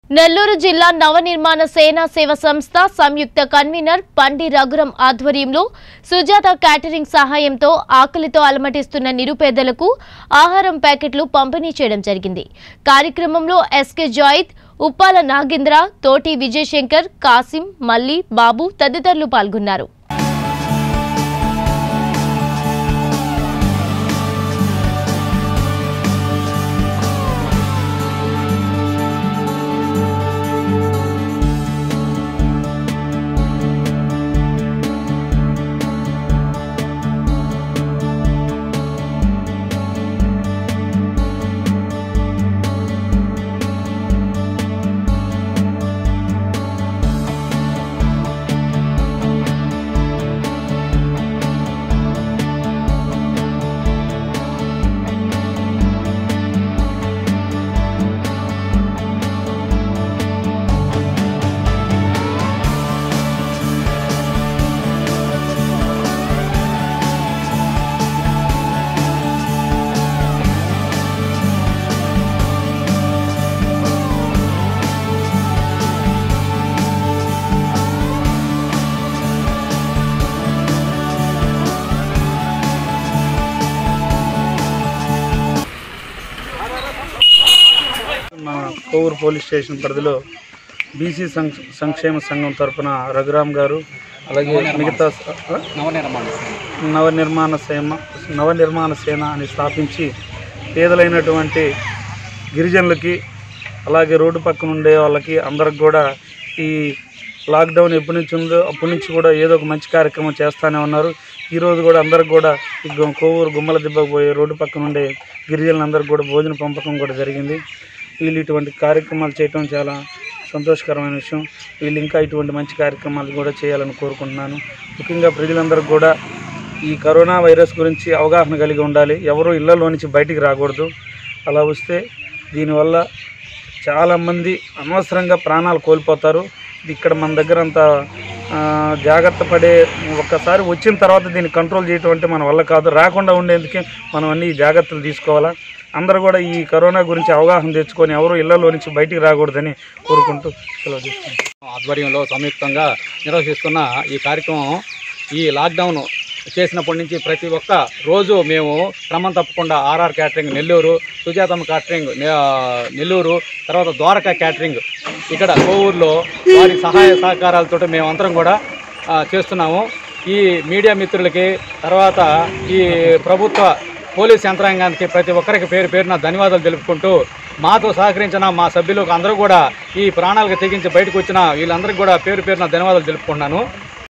నెల్లూరు జిల్లా నవనిర్మాణ సేనా సేవ సంస్థ సంయుక్త కన్వీనర్ పండి రఘురం ఆధ్వర్యంలో సుజాత క్యాటరింగ్ సహాయంతో ఆకలితో అలమటిస్తున్న నిరుపేదలకు ఆహారం ప్యాకెట్లు పంపిణీ చేయడం జరిగింది కార్యక్రమంలో ఎస్కే జాయిద్ ఉప్పాల నాగేంద్ర తోటి విజయశంకర్ కాసిం మల్లి బాబు తదితరులు పాల్గొన్నారు మా కోవూరు పోలీస్ స్టేషన్ పరిధిలో బీసీ సం- సంక్షేమ సంఘం తరపున రఘురామ్ గారు అలాగే మిగతా స- ఆ? నవనిర్మాణ సేన నవనిర్మాణ సేన అని స్థాపించి పేదలైనటువంటి గిరిజనులకి అలాగే రోడ్డు పక్కన ఉండే వాళ్ళకి అందరికి కూడా ఈ లాక్డౌన్ ఎప్పటి నుంచి ఉందో అప్పటి నుంచి కూడా ఏదో ఒక మంచి కార్యక్రమం చేస్తూనే ఉన్నారు ఈరోజు కూడా అందరికి కూడా ఈ గు- కోవూరు గుమ్మల దిబ్బకు పోయే రోడ్డు పక్కన ఉండే గిరిజనులందరికీ కూడా భోజన పంపకం కూడా జరిగింది వీళ్ళు ఇటువంటి కార్యక్రమాలు చేయటం చాలా సంతోషకరమైన విషయం వీళ్ళు ఇంకా ఇటువంటి మంచి కార్యక్రమాలు కూడా చేయాలని కోరుకుంటున్నాను ముఖ్యంగా ప్రజలందరికీ కూడా ఈ కరోనా వైరస్ గురించి అవగాహన కలిగి ఉండాలి ఎవరు ఇళ్లలో నుంచి బయటికి రాకూడదు అలా వస్తే దీనివల్ల చాలామంది అనవసరంగా ప్రాణాలు కోల్పోతారు ఇది ఇక్కడ మన దగ్గర అంత ఆ, జాగ్రత్త పడే ఒక్కసారి వచ్చిన తర్వాత దీన్ని కంట్రోల్ చేయటం అంటే మన వల్ల కాదు రాకుండా ఉండేందుకే మనం అన్ని జాగ్రత్తలు తీసుకోవాలా అందరూ కూడా ఈ కరోనా గురించి అవగాహన తెచ్చుకొని ఎవరు ఇళ్లలో నుంచి బయటికి రాకూడదని కోరుకుంటూ సెలవు తీసుకుంటాం ఆధ్వర్యంలో సంయుక్తంగా నిర్వహిస్తున్న ఈ కార్యక్రమం ఈ లాక్డౌన్ చేసినప్పటి నుంచి ప్రతి ఒక్క రోజు మేము క్రమం తప్పకుండా R R catering Nellore Sujatamma catering నె- నెల్లూరు తర్వాత ద్వారకా క్యాటరింగ్ ఇక్కడ కోవూరులో వారి సహాయ సహకారాలతో మేమందరం కూడా ఆ, చేస్తున్నాము ఈ మీడియా మిత్రులకి తర్వాత ఈ ప్రభుత్వ పోలీస్ యంత్రాంగానికి ప్రతి ఒక్కరికి పేరు పేరున ధన్యవాదాలు తెలుపుకుంటూ మాతో సహకరించిన మా సభ్యులకు అందరూ కూడా ఈ ప్రాణాలకు తెగించి బయటకు వచ్చిన వీళ్ళందరికీ కూడా పేరు పేరున ధన్యవాదాలు తెలుపుకుంటున్నాను